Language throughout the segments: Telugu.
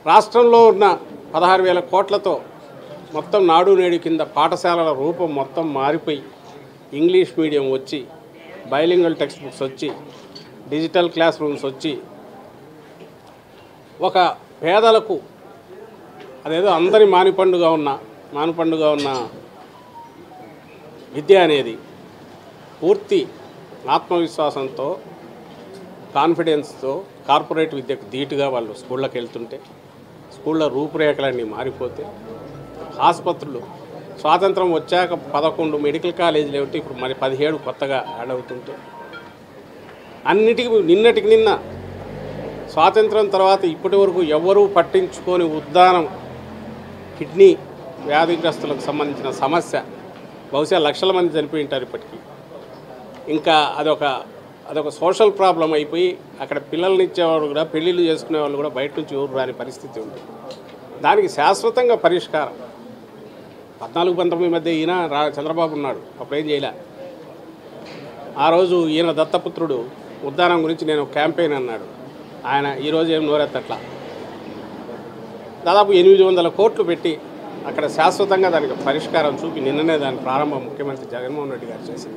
రాష్ట్రంలో ఉన్న పదహారు వేల కోట్లతో మొత్తం నాడు నేడు కింద పాఠశాలల రూపం మొత్తం మారిపోయి ఇంగ్లీష్ మీడియం వచ్చి బైలింగల్ టెక్స్ట్ బుక్స్ వచ్చి డిజిటల్ క్లాస్ రూమ్స్ వచ్చి ఒక పేదలకు అదేదో అందరి మానిపండుగా ఉన్న మానిపండుగా ఉన్న విద్య అనేది పూర్తి ఆత్మవిశ్వాసంతో కాన్ఫిడెన్స్తో కార్పొరేట్ విద్యకు ధీటుగా వాళ్ళు స్కూళ్ళకి వెళ్తుంటే స్కూళ్ళ రూపురేఖలన్నీ మారిపోతే ఆసుపత్రులు స్వాతంత్రం వచ్చాక పదకొండు మెడికల్ కాలేజీలు ఏమిటి ఇప్పుడు మరి పదిహేడు కొత్తగా యాడ్ అవుతుంటే అన్నిటికీ నిన్నటికి నిన్న స్వాతంత్రం తర్వాత ఇప్పటి వరకు ఎవరూ పట్టించుకొని ఉద్దానం కిడ్నీ వ్యాధిగ్రస్తులకు సంబంధించిన సమస్య బహుశా లక్షల మంది చనిపోయి ఉంటారు ఇప్పటికీ ఇంకా అదొక అదొక సోషల్ ప్రాబ్లం అయిపోయి అక్కడ పిల్లల్ని ఇచ్చేవాళ్ళు కూడా పెళ్ళిళ్ళు చేసుకునే వాళ్ళు కూడా బయట నుంచి ఊరు రాని పరిస్థితి ఉంది దానికి శాశ్వతంగా పరిష్కారం పద్నాలుగు పంతొమ్మిది మధ్య ఈయన రా చంద్రబాబు ఉన్నాడు అప్పుడు ఏం చేయలే ఆ రోజు ఈయన దత్తపుత్రుడు ఉద్దానం గురించి నేను క్యాంపెయిన్ అన్నాడు ఆయన ఈరోజు ఏం నోరెత్తట్లా దాదాపు ఎనిమిది వందల కోట్లు పెట్టి అక్కడ శాశ్వతంగా దానికి పరిష్కారం చూపి నిన్ననే దాని ప్రారంభం ముఖ్యమంత్రి జగన్మోహన్ రెడ్డి గారు చేసింది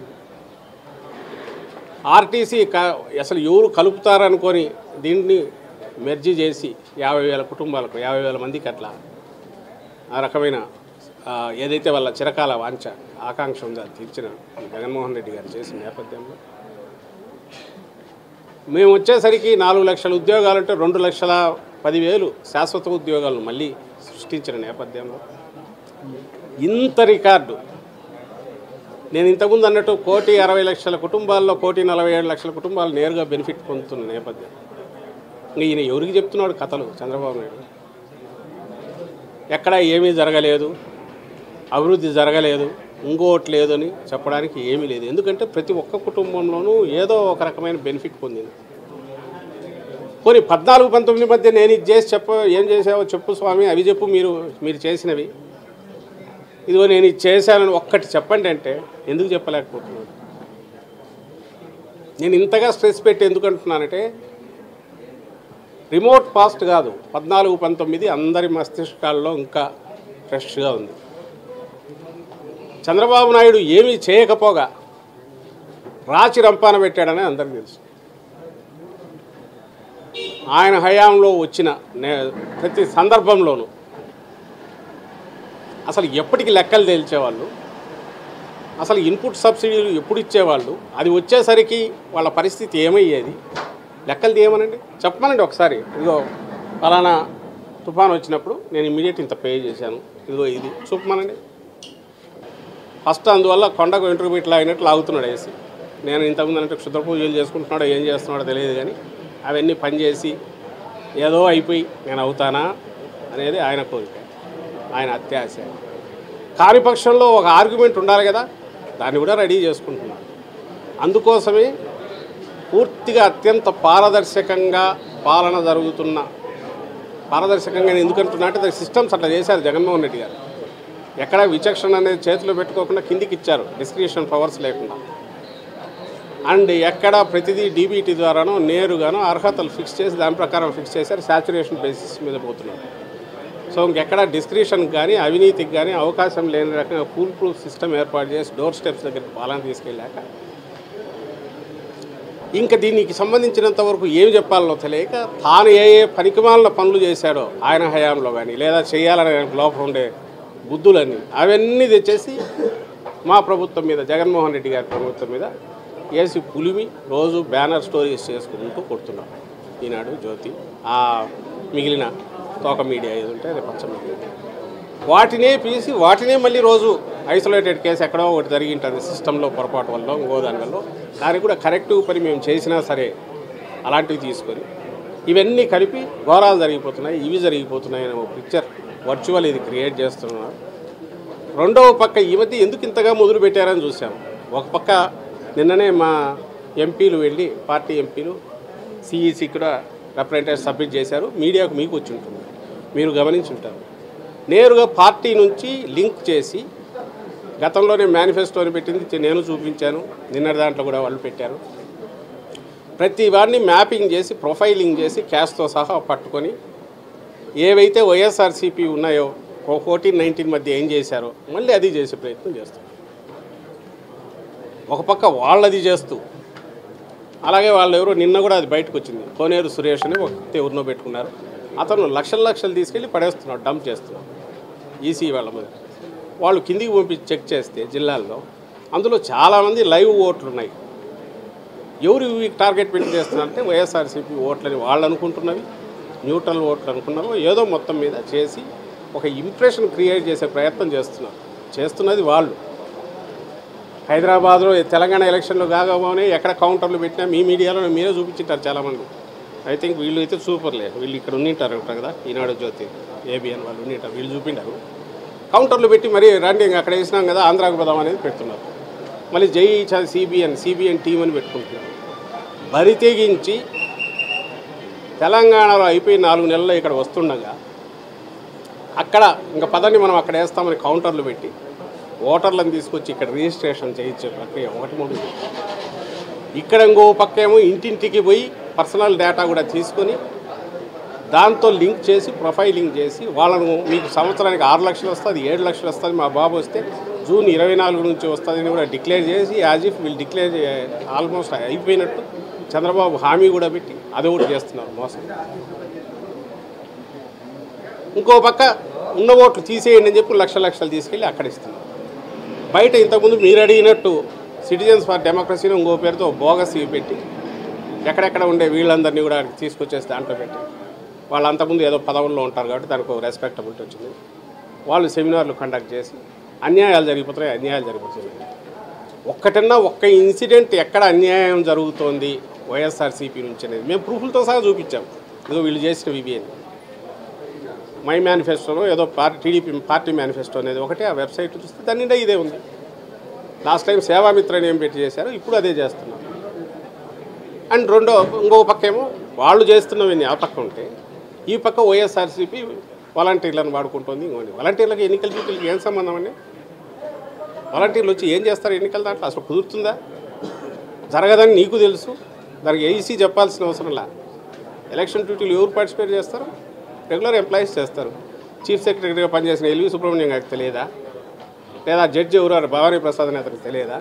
ఆర్టీసీ క అసలు ఎవరు కలుపుతారనుకొని దీన్ని మెర్జీ చేసి యాభై వేల కుటుంబాలకు యాభై వేల మందికి అట్లా ఆ రకమైన ఆ, ఏదైతే వాళ్ళ చిరకాల వాంఛ ఆకాంక్ష ఉందో అది తీర్చిన జగన్మోహన్ రెడ్డి గారు చేసిన నేపథ్యంలో మేము వచ్చేసరికి నాలుగు లక్షల ఉద్యోగాలు అంటే రెండు లక్షల పదివేలు శాశ్వత ఉద్యోగాలను మళ్ళీ సృష్టించిన నేపథ్యంలో ఇంత రికార్డు నేను ఇంతకుముందు అన్నట్టు కోటి అరవై లక్షల కుటుంబాల్లో కోటి నలభై ఏడు లక్షల కుటుంబాలు నేరుగా బెనిఫిట్ పొందుతున్న నేపథ్యం ఇంకా ఈయన ఎవరికి చెప్తున్నాడు కథలు చంద్రబాబు నాయుడు ఎక్కడ ఏమీ జరగలేదు అభివృద్ధి జరగలేదు ఇంకోటి లేదు అని చెప్పడానికి ఏమీ లేదు ఎందుకంటే ప్రతి ఒక్క కుటుంబంలోనూ ఏదో ఒక రకమైన బెనిఫిట్ పొందింది పోనీ పద్నాలుగు పంతొమ్మిది మధ్య నేను ఇది చేసి చెప్ప ఏం చేసావో చెప్పు స్వామి అవి చెప్పు మీరు మీరు చేసినవి ఇదిగో నేను ఇది చేశానని ఒక్కటి చెప్పండి అంటే ఎందుకు చెప్పలేకపోతున్నాను నేను ఇంతగా స్ట్రెస్ పెట్టి ఎందుకు అంటున్నానంటే రిమోట్ పాస్ట్ కాదు పద్నాలుగు పంతొమ్మిది అందరి మస్తిష్కాల్లో ఇంకా ఫ్రెష్గా ఉంది చంద్రబాబు నాయుడు ఏమీ చేయకపోగా రాచి రంపాన పెట్టాడని అందరికీ తెలుసు ఆయన హయాంలో వచ్చిన నే- ప్రతి సందర్భంలోనూ అసలు ఎప్పటికి లెక్కలు తేల్చేవాళ్ళు అసలు ఇన్పుట్ సబ్సిడీలు ఎప్పుడు ఇచ్చేవాళ్ళు అది వచ్చేసరికి వాళ్ళ పరిస్థితి ఏమయ్యేది లెక్కలు తీయమనండి చెప్పమనండి ఒకసారి ఇదిగో ఫలానా తుఫాన్ వచ్చినప్పుడు నేను ఇమీడియట్ ఇంత పే చేశాను ఇదిగో ఇది చూపమనండి ఫస్ట్ అందువల్ల కొండకు ఇంటర్మీడియట్ లాగినట్టు లాగుతున్నాడు వేసి నేను ఇంతకుముందు అంటే క్షుద్ర పూజలు చేసుకుంటున్నాడో ఏం చేస్తున్నాడో తెలియదు కానీ అవన్నీ పనిచేసి ఏదో అయిపోయి నేను అవుతానా అనేది ఆయన కోరిక ఆయన అత్యాశ కాని పక్షంలో ఒక ఆర్గ్యుమెంట్ ఉండాలి కదా దాన్ని కూడా రెడీ చేసుకుంటున్నాను అందుకోసమే పూర్తిగా అత్యంత పారదర్శకంగా పాలన జరుగుతున్న పారదర్శకంగా నేను ఎందుకంటున్నా అంటే దాని సిస్టమ్స్ అట్లా చేశారు జగన్మోహన్ రెడ్డి గారు ఎక్కడ విచక్షణ అనేది చేతిలో పెట్టుకోకుండా కిందికి ఇచ్చారు డిస్క్రిప్షన్ పవర్స్ లేకుండా అండ్ ఎక్కడ ప్రతిదీ డీబీటీ ద్వారానో నేరుగానో అర్హతలు ఫిక్స్ చేసి దాని ప్రకారం ఫిక్స్ చేశారు సాచురేషన్ బేసిస్ మీద పోతున్నారు సో ఇంకెక్కడ డిస్క్రిప్షన్ కానీ అవినీతికి కానీ అవకాశం లేని రకంగా ఫుల్ ప్రూఫ్ సిస్టమ్ ఏర్పాటు చేసి డోర్ స్టెప్స్ దగ్గరికి పాలన తీసుకెళ్ళాక ఇంకా దీనికి సంబంధించినంత వరకు ఏం చెప్పాలో తెలియక తాను ఏ ఏ పనికిమాలిన పనులు చేశాడో ఆయన హయాంలో కానీ లేదా చేయాలనే లోపల ఉండే బుద్ధులన్నీ అవన్నీ తెచ్చేసి మా ప్రభుత్వం మీద జగన్మోహన్ రెడ్డి గారి ప్రభుత్వం మీద వేసి పులిమి రోజు బ్యానర్ స్టోరీస్ చేసుకుంటూ కొడుతున్నాం ఈనాడు జ్యోతి ఆ మిగిలిన తోక మీడియా ఏది ఉంటే అది పచ్చ మీడియా వాటినే పీసి వాటినే మళ్ళీ రోజు ఐసోలేటెడ్ కేసు ఎక్కడో ఒకటి జరిగి ఉంటుంది సిస్టంలో పొరపాటు వల్ల ఇంకో దాని వల్ల దానికి కూడా కరెక్టివ్ పని మేము చేసినా సరే అలాంటివి తీసుకొని ఇవన్నీ కలిపి ఘోరాలు జరిగిపోతున్నాయి ఇవి జరిగిపోతున్నాయి అనే ఒక పిక్చర్ వర్చువల్ ఇది క్రియేట్ చేస్తున్నారు రెండవ పక్క ఈ మధ్య ఎందుకు ఇంతగా మొదలు పెట్టారని చూసాం ఒక పక్క నిన్ననే మా ఎంపీలు వెళ్ళి పార్టీ ఎంపీలు సిఈసి కూడా రిప్రజెంటేటివ్ సబ్మిట్ చేశారు మీడియాకు మీకు వచ్చి ఉంటుంది మీరు గమనించి ఉంటారు నేరుగా పార్టీ నుంచి లింక్ చేసి గతంలోనే మేనిఫెస్టోని పెట్టింది నేను చూపించాను నిన్నటి దాంట్లో కూడా వాళ్ళు పెట్టారు ప్రతి వాడిని మ్యాపింగ్ చేసి ప్రొఫైలింగ్ చేసి క్యాష్తో సహా పట్టుకొని ఏవైతే వైఎస్ఆర్సీపీ ఉన్నాయో ఫోర్టీన్ నైన్టీన్ మధ్య ఏం చేశారో మళ్ళీ అది చేసే ప్రయత్నం చేస్తారు ఒక పక్క వాళ్ళది చేస్తూ అలాగే వాళ్ళు ఎవరో నిన్న కూడా అది బయటకు వచ్చింది కోనేరు సురేష్ అని ఒక వ్యక్తి ఎవరినో పెట్టుకున్నారు అతను లక్షల లక్షలు తీసుకెళ్ళి పడేస్తున్నాడు డంప్ చేస్తున్నాడు ఈసీ వాళ్ళ మీద వాళ్ళు కిందికి పంపించి చెక్ చేస్తే జిల్లాల్లో అందులో చాలామంది లైవ్ ఓట్లు ఉన్నాయి ఎవరు ఇవి టార్గెట్ పెట్టి చేస్తున్నారంటే వైఎస్ఆర్సీపీ ఓట్లని వాళ్ళు అనుకుంటున్నవి న్యూట్రల్ ఓట్లు అనుకున్నారో ఏదో మొత్తం మీద చేసి ఒక ఇంప్రెషన్ క్రియేట్ చేసే ప్రయత్నం చేస్తున్నారు చేస్తున్నది వాళ్ళు హైదరాబాద్లో తెలంగాణ ఎలక్షన్లు కాకపోతే ఎక్కడ కౌంటర్లు పెట్టినా మీ మీడియాలో మీరే చూపించింటారు చాలామంది ఐ థింక్ వీళ్ళు అయితే సూపర్లే వీళ్ళు ఇక్కడ ఉండింటారు కదా ఈనాడు జ్యోతి ఏబిఎన్ వాళ్ళు ఉండింటారు వీళ్ళు చూపిండారు కౌంటర్లు పెట్టి మరీ రండి ఇంకా అక్కడ వేసినాం కదా ఆంధ్రాకు పోదాం అనేది పెడుతున్నారు మళ్ళీ జై సిబిఎన్ సిబిఎన్ టీం అని పెట్టుకుంటున్నారు బరి తెగించి తెలంగాణలో అయిపోయి నాలుగు నెలలు ఇక్కడ వస్తుండగా అక్కడ ఇంకా పదండి మనం అక్కడ వేస్తామని కౌంటర్లు పెట్టి ఓటర్లను తీసుకొచ్చి ఇక్కడ రిజిస్ట్రేషన్ చేయించే ప్రక్రియ ఒకటి మూడు ఇక్కడ ఇంకో పక్కేమో ఇంటింటికి పోయి పర్సనల్ డేటా కూడా తీసుకొని దాంతో లింక్ చేసి ప్రొఫైలింగ్ చేసి వాళ్ళను మీకు సంవత్సరానికి ఆరు లక్షలు వస్తుంది ఏడు లక్షలు వస్తుంది మా బాబు వస్తే జూన్ ఇరవై నాలుగు నుంచి వస్తుందని కూడా డిక్లేర్ చేసి యాజ్ ఇఫ్ వీళ్ళు డిక్లేర్ ఆల్మోస్ట్ అయిపోయినట్టు చంద్రబాబు హామీ కూడా పెట్టి అది ఒకటి చేస్తున్నారు మోసం ఇంకో పక్క ఉన్న ఓట్లు తీసేయండి అని చెప్పి లక్ష లక్షలు తీసుకెళ్ళి అక్కడ ఇస్తున్నారు బయట ఇంతకుముందు మీరు అడిగినట్టు సిటిజన్స్ ఫర్ డెమోక్రసీని ఇంకో పేరుతో బోగస్ ఇవి పెట్టి ఎక్కడెక్కడ ఉండే వీళ్ళందరినీ కూడా అక్కడికి తీసుకొచ్చేసి దాంట్లో పెట్టి వాళ్ళు అంతకుముందు ఏదో పదవుల్లో ఉంటారు కాబట్టి దానికి ఒక రెస్పెక్టబిలిటీ వచ్చింది వాళ్ళు సెమినార్లు కండక్ట్ చేసి అన్యాయాలు జరిగిపోతున్నాయి అన్యాయాలు జరిగిపోతున్నాయి ఒక్కటన్నా ఒక్క ఇన్సిడెంట్ ఎక్కడ అన్యాయం జరుగుతోంది వైఎస్ఆర్సీపీ నుంచి అనేది మేము ప్రూఫ్లతో సహా చూపించాం ఇదిగో వీళ్ళు చేసిన ఇవి అని మై మేనిఫెస్టోలో ఏదో పార్టీ టీడీపీ పార్టీ మేనిఫెస్టో అనేది ఒకటి ఆ వెబ్సైట్ చూస్తే దాని నిండా ఇదే ఉంది లాస్ట్ టైం సేవామిత్ర అని ఏం పెట్టి చేశారు ఇప్పుడు అదే చేస్తున్నారు అండ్ రెండో ఇంకో పక్క ఏమో వాళ్ళు చేస్తున్నవన్నీ ఆ పక్క ఉంటే ఈ పక్క వైఎస్ఆర్సీపీ వాలంటీర్లను వాడుకుంటుంది ఇంకోటి వాలంటీర్లకు ఎన్నికల డ్యూటీలకు ఏం సంబంధం అండి వాలంటీర్లు వచ్చి ఏం చేస్తారు ఎన్నికల దాంట్లో అసలు కుదురుతుందా జరగదని నీకు తెలుసు దానికి ఏఈసీ చెప్పాల్సిన అవసరం లే ఎలక్షన్ డ్యూటీలు ఎవరు పార్టిసిపేట్ చేస్తారు రెగ్యులర్ ఎంప్లాయీస్ చేస్తారు చీఫ్ సెక్రటరీగా పనిచేసిన ఎల్వి సుబ్రహ్మణ్యం గారికి తెలియదా లేదా జడ్జి ఎవరు భవానీ ప్రసాద్ అని అతనికి తెలియదా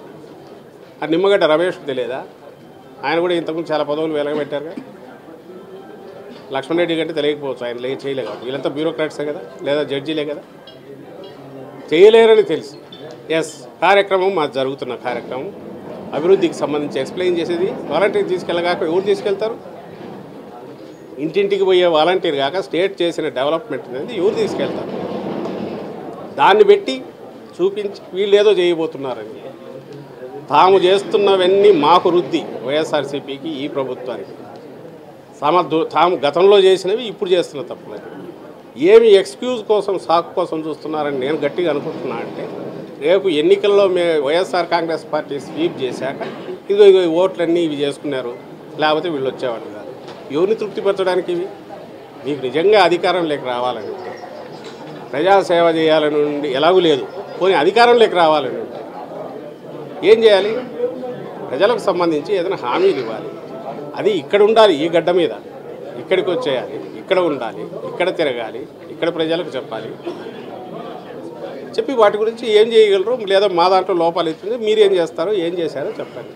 ఆ నిమ్మగడ్డ రమేష్కి తెలియదా ఆయన కూడా ఇంతకుముందు చాలా పదవులు వెలగబెట్టారుగా లక్ష్మణ్ రెడ్డి కంటే తెలియకపోవచ్చు ఆయన లే చేయలే కాబట్టి వీళ్ళంతా బ్యూరోక్రాట్సే కదా లేదా జడ్జీలే కదా చేయలేరని తెలుసు ఎస్ కార్యక్రమం మాది జరుగుతున్న కార్యక్రమం అభివృద్ధికి సంబంధించి ఎక్స్ప్లెయిన్ చేసేది వాలంటీర్ తీసుకెళ్ళగాక ఎవరు తీసుకెళ్తారు ఇంటింటికి పోయే వాలంటీర్ కాక స్టేట్ చేసిన డెవలప్మెంట్ అనేది ఎవరు తీసుకెళ్తారు దాన్ని పెట్టి చూపించి వీళ్ళు ఏదో చేయబోతున్నారని తాము చేస్తున్నవన్నీ మాకు రుద్ది వైఎస్ఆర్సీపీకి ఈ ప్రభుత్వానికి తమ దు- తాము గతంలో చేసినవి ఇప్పుడు చేస్తున్న తప్పులని ఏమి ఎక్స్క్యూజ్ కోసం సాకు కోసం చూస్తున్నారని నేను గట్టిగా అనుకుంటున్నా అంటే రేపు ఎన్నికల్లో May YSR Congress party sweep చేశాక ఇదిగో ఇదిగో ఈ ఓట్లన్నీ ఇవి చేసుకున్నారు లేకపోతే వీళ్ళు వచ్చేవాళ్ళు కాదు ఎవరిని తృప్తిపరచడానికి ఇవి మీకు నిజంగా అధికారం లేక రావాలని ఉంటే ప్రజాసేవ చేయాలని ఉండి ఎలాగూ లేదు పోనీ అధికారం లేక రావాలని ఉంటే ఏం చేయాలి ప్రజలకు సంబంధించి ఏదైనా హామీలు ఇవ్వాలి అది ఇక్కడ ఉండాలి ఈ గడ్డ మీద ఇక్కడికి వచ్చేయాలి ఇక్కడ ఉండాలి ఇక్కడ తిరగాలి ఇక్కడ ప్రజలకు చెప్పాలి చెప్పి వాటి గురించి ఏం చేయగలరు లేదా మా దాంట్లో లోపాలు ఇస్తుంది మీరు ఏం చేస్తారో ఏం చేశారో చెప్పండి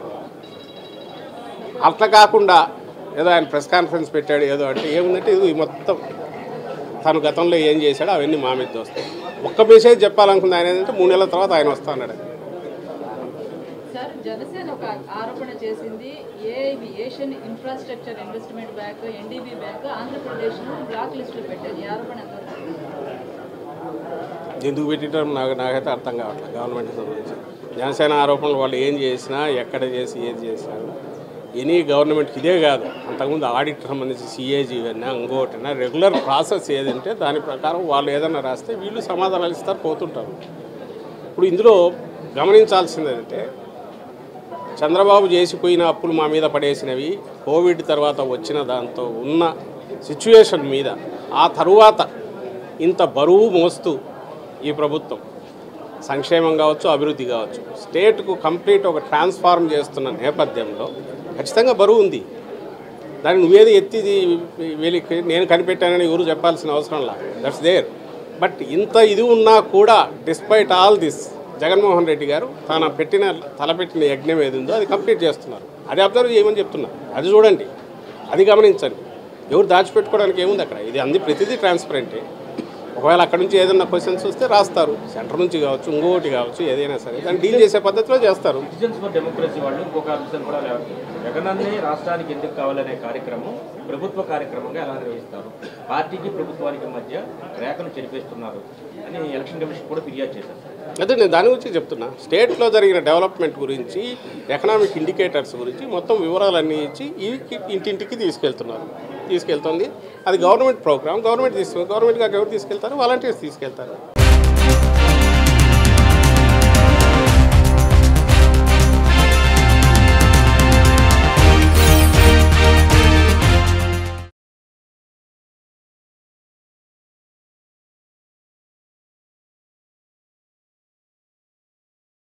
అట్లా కాకుండా ఏదో ఆయన ప్రెస్ కాన్ఫరెన్స్ పెట్టాడు ఏదో అంటే ఏముందంటే ఇది ఈ మొత్తం తను గతంలో ఏం చేశాడో అవన్నీ మా మీద వస్తాయి ఒక్క మెసేజ్ చెప్పాలనుకుంది ఆయన ఏంటంటే మూడు నెలల తర్వాత ఆయన వస్తా అన్నాడు సార్ జనసేన ఒక ఆరోపణ చేసింది AIB Asian infrastructure investment bank NDB bank Andhra Pradesh black లిస్టులో పెట్టారు ఈ ఆరోపణ ఎంతవరకు ఎందుకు పెట్టడం నాకు నాకైతే అర్థం కావట్లేదు గవర్నమెంట్ సంబంధించి జనసేన ఆరోపణలు వాళ్ళు ఏం చేసినా ఎక్కడ చేసి ఏది చేసినా ఎనీ గవర్నమెంట్కి ఇదే కాదు అంతకుముందు ఆడిట్ సంబంధించి సిఏజీ అయినా ఇంకోటైనా రెగ్యులర్ ప్రాసెస్ ఏదంటే దాని ప్రకారం వాళ్ళు ఏదైనా రాస్తే వీళ్ళు సమాధానాలు ఇస్తారు పోతుంటారు ఇప్పుడు ఇందులో గమనించాల్సింది ఏంటంటే చంద్రబాబు చేసిపోయిన అప్పులు మా మీద పడేసినవి కోవిడ్ తర్వాత వచ్చిన దాంతో ఉన్న సిచ్యువేషన్ మీద ఆ తరువాత ఇంత బరువు మోస్తూ ఈ ప్రభుత్వం సంక్షేమం కావచ్చు అభివృద్ధి కావచ్చు స్టేట్కు కంప్లీట్ ఒక ట్రాన్స్ఫార్మ్ చేస్తున్న నేపథ్యంలో ఖచ్చితంగా బరువు ఉంది దాన్ని నువ్వేది ఎత్తి వీళ్ళకి నేను కనిపెట్టానని ఎవరు చెప్పాల్సిన అవసరం లా దట్స్ దేర్ బట్ ఇంత ఇది ఉన్నా కూడా despite all this Jaganmohan Reddy garu తన పెట్టిన తలపెట్టిన యజ్ఞం ఏది ఉందో అది కంప్లీట్ చేస్తున్నారు అది అబ్జర్వ్ చేయమని చెప్తున్నా అది చూడండి అది గమనించండి ఎవరు దాచిపెట్టుకోవడానికి ఏముంది అక్కడ ఇది అంది ప్రతిదీ ట్రాన్స్పరెంటే ఒకవేళ అక్కడ నుంచి ఏదైనా క్వశ్చన్స్ వస్తే రాస్తారు సెంటర్ నుంచి కావచ్చు ఇంకోటి కావచ్చు ఏదైనా సరే దాన్ని డీల్ చేసే పద్ధతిలో చేస్తారు సిటిజన్స్ ఫర్ డెమోక్రసీ వాళ్ళు ఇంకొక అంశం కూడా లేవు జగనన్నే రాష్ట్రానికి ఎందుకు కావాలనే కార్యక్రమం ప్రభుత్వ కార్యక్రమంగా ఎలా నిర్వహిస్తారు పార్టీకి ప్రభుత్వానికి మధ్య రేఖను చెరిపేస్తున్నారు అని ఎలక్షన్ కమిషన్ కూడా ఫిర్యాదు చేశారు అదే నేను దాని గురించి చెప్తున్నా స్టేట్లో జరిగిన డెవలప్మెంట్ గురించి ఎకనామిక్ ఇండికేటర్స్ గురించి మొత్తం వివరాలన్నీ ఇచ్చి ఈ ఇంటింటికి తీసుకెళ్తున్నారు తీసుకెళ్తుంది అది గవర్నమెంట్ ప్రోగ్రామ్ గవర్నమెంట్ తీసుకు గవర్నమెంట్ కాక ఎవరు తీసుకెళ్తారు వాలంటీర్స్ తీసుకెళ్తారు